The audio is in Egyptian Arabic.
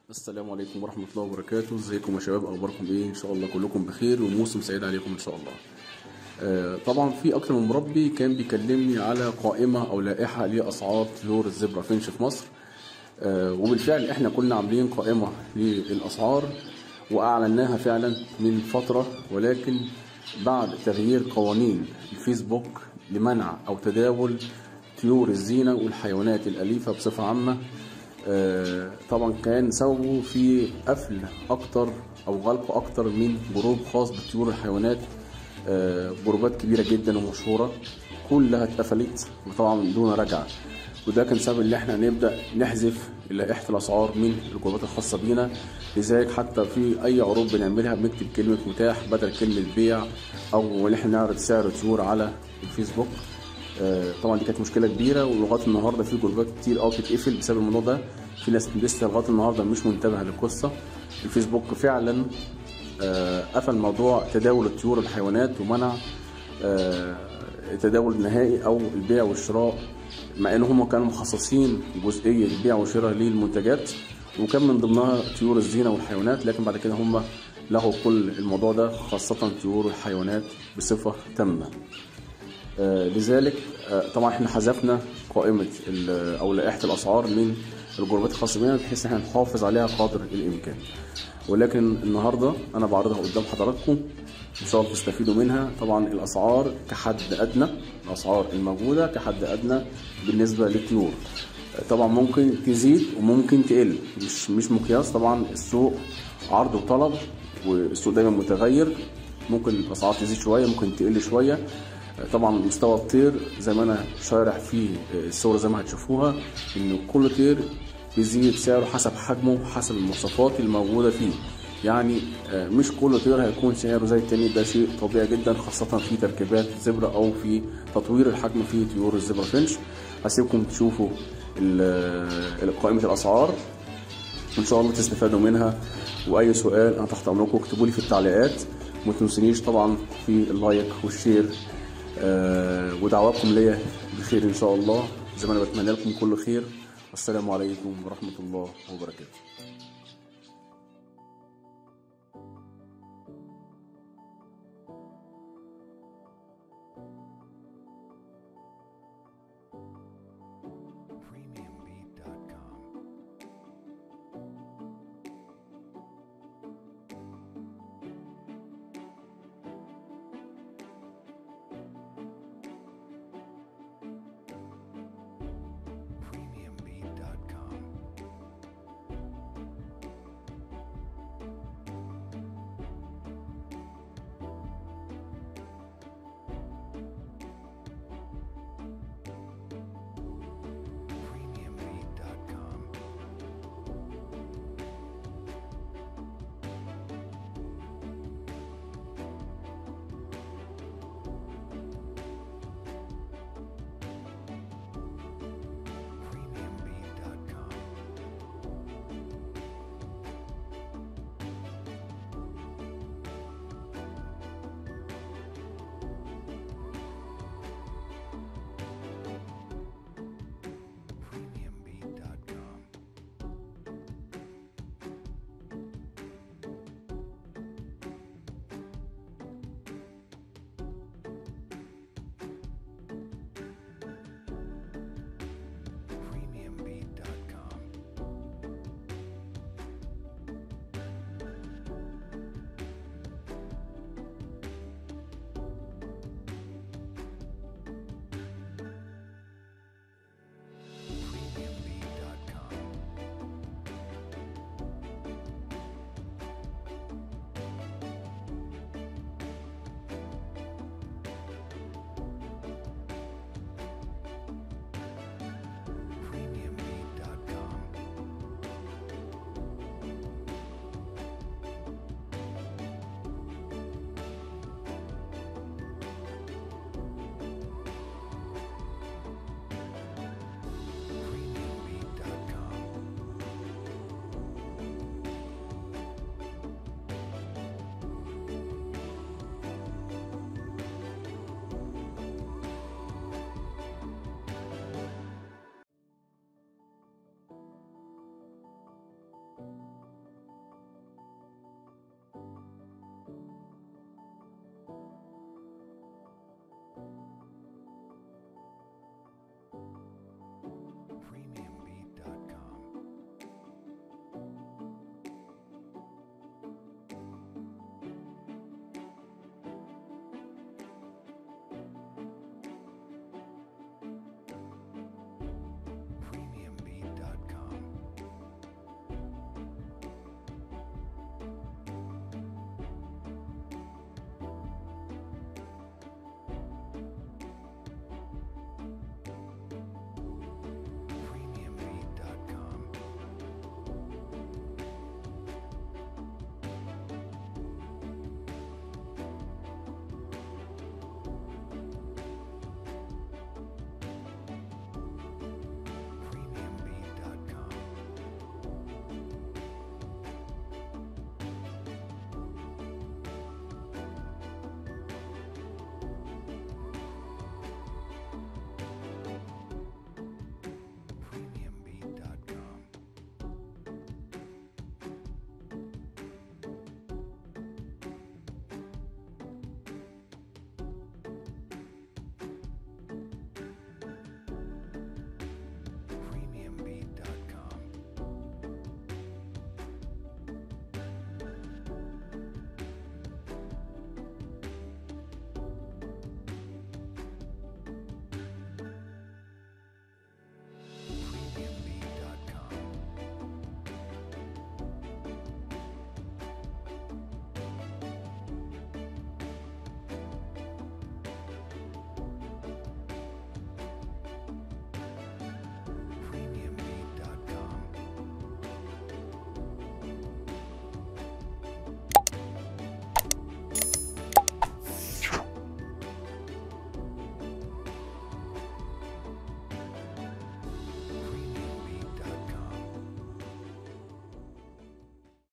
السلام عليكم ورحمة الله وبركاته ازيكم يا شباب اخباركم ايه ان شاء الله كلكم بخير وموسم سعيد عليكم ان شاء الله آه، طبعا في اكتر من مربي كان بيكلمني على قائمة او لائحة لاسعار طيور الزبرة فينش في مصر آه، وبالفعل احنا كنا عاملين قائمة للاسعار واعلناها فعلا من فترة ولكن بعد تغيير قوانين الفيسبوك لمنع او تداول طيور الزينة والحيوانات الأليفة بصفة عامة آه، طبعا كان سببه في قفل اكتر او غلق اكتر من جروب خاص بالطيور والحيوانات آه، جروبات كبيره جدا ومشهوره كلها اتقفلت وطبعا دون رجعه وده كان سبب ان احنا نبدا نحذف لائحه الاسعار من الجروبات الخاصه بينا لذلك حتى في اي عروض بنعملها بنكتب كلمه متاح بدل كلمه بيع او ان احنا نعرض سعر طيور على الفيسبوك آه، طبعا دي كانت مشكله كبيره ولغايه النهارده في جروبات كتير اه بتتقفل بسبب الموضوع ده في ناس لسه لغايه النهارده مش منتبهه للقصه الفيسبوك فعلا آه، قفل موضوع تداول الطيور والحيوانات ومنع آه، التداول النهائي او البيع والشراء مع ان هم كانوا مخصصين جزئيه البيع والشراء للمنتجات وكان من ضمنها طيور الزينه والحيوانات لكن بعد كده هم لغوا كل الموضوع ده خاصه طيور الحيوانات بصفه تامه آه، لذلك آه، طبعا احنا حذفنا قائمه ال- او لائحه الاسعار من الجروبات الخاصه بنا بحيث ان احنا نحافظ عليها قدر الامكان ولكن النهارده انا بعرضها قدام حضراتكم ان شاء الله تستفيدوا منها طبعا الاسعار كحد ادنى الاسعار الموجوده كحد ادنى بالنسبه للطيور طبعا ممكن تزيد وممكن تقل مش مش مقياس طبعا السوق عرض وطلب والسوق دايما متغير ممكن الاسعار تزيد شويه ممكن تقل شويه طبعا مستوى الطير زي ما انا شارح في الصور زي ما هتشوفوها ان كل طير بيزيد سعره حسب حجمه حسب المواصفات الموجوده فيه يعني آه، مش كل طير هيكون سعره زي التاني ده شيء طبيعي جدا خاصة في تركيبات زبرة أو في تطوير الحجم في طيور الزبرة فينش هسيبكم تشوفوا ال- قائمة الأسعار وان شاء الله تستفادوا منها واي سؤال انا تحت امركم اكتبوا لي في التعليقات وما تنسونيش طبعا في اللايك والشير آه ودعواتكم ليا بخير ان شاء الله زي ما انا بتمنى لكم كل خير والسلام عليكم ورحمه الله وبركاته